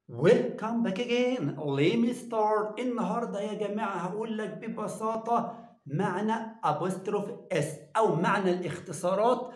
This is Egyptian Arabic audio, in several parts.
Welcome back again. Let me start. النهارده يا جماعة هقول لك ببساطة معنى apostrophe s أو معنى الاختصارات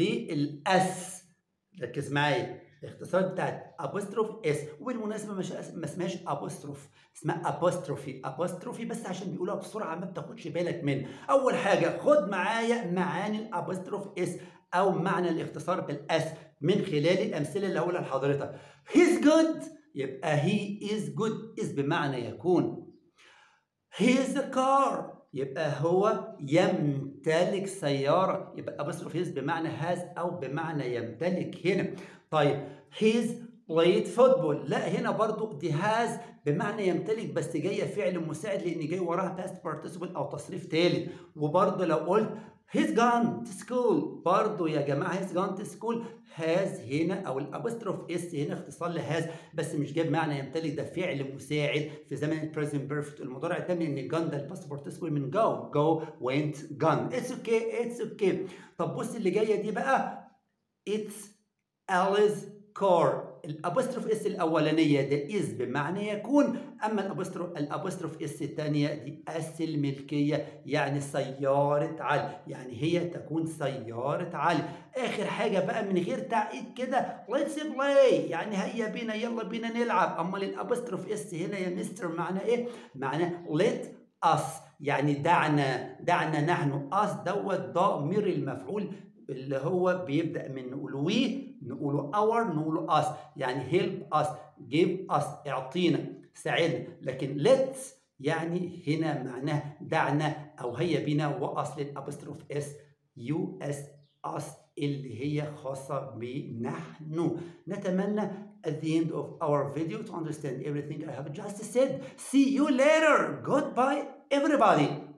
للأس. ركز معايا. الاختصارات بتاعت apostrophe s وبالمناسبة مش ما اسمهاش apostrophe اسمها apostrophe apostrophe بس عشان بيقولوها بسرعة ما بتاخدش بالك منها. أول حاجة خد معايا معاني الابوستروف s أو معنى الاختصار بالاس من خلال الأمثلة اللي هقولها لحضرتك. He's good يبقى he is good is بمعنى يكون he is a car يبقى هو يمتلك سيارة يبقى apostrophe is بمعنى has أو بمعنى يمتلك هنا طيب he's played football لا هنا برضو دي has بمعنى يمتلك بس جاية فعل مساعد لأن جاي وراها past participle أو تصريف ثالث وبرضو لو قلت he's gone to school برضو يا جماعة he's gone to school has هنا أو الابوستروف اس هنا اختصار لهاز بس مش جايب معنى يمتلك ده فعل مساعد في زمن البريزنت بيرفكت المضارع التام لأن جان ده الباست بارتيسيبل من جو جو went gone it's okay it's okay طب بص اللي جاية دي بقى it's Alice car الابوستروف اس الاولانيه ده از بمعنى يكون اما الابوستروف الابوستروف اس الثانيه دي اس الملكيه يعني سياره علي يعني هي تكون سياره علي اخر حاجه بقى من غير تعقيد كده ليتس بلاي يعني هيا بينا يلا بينا نلعب امال الابوستروف اس هنا يا مستر معنى ايه معناه ليت اس يعني دعنا دعنا نحن اس دوت ضمير المفعول اللي هو بيبدا من نقول وي نقوله اور نقوله اس يعني هيلب اس جيب اس اعطينا ساعدنا لكن ليتس يعني هنا معناه دعنا او هيا بنا واصل الابستروف اس يو اس اس اللي هي خاصة بنحن نتمنى at the end of our video to understand everything I have just said see you later goodbye everybody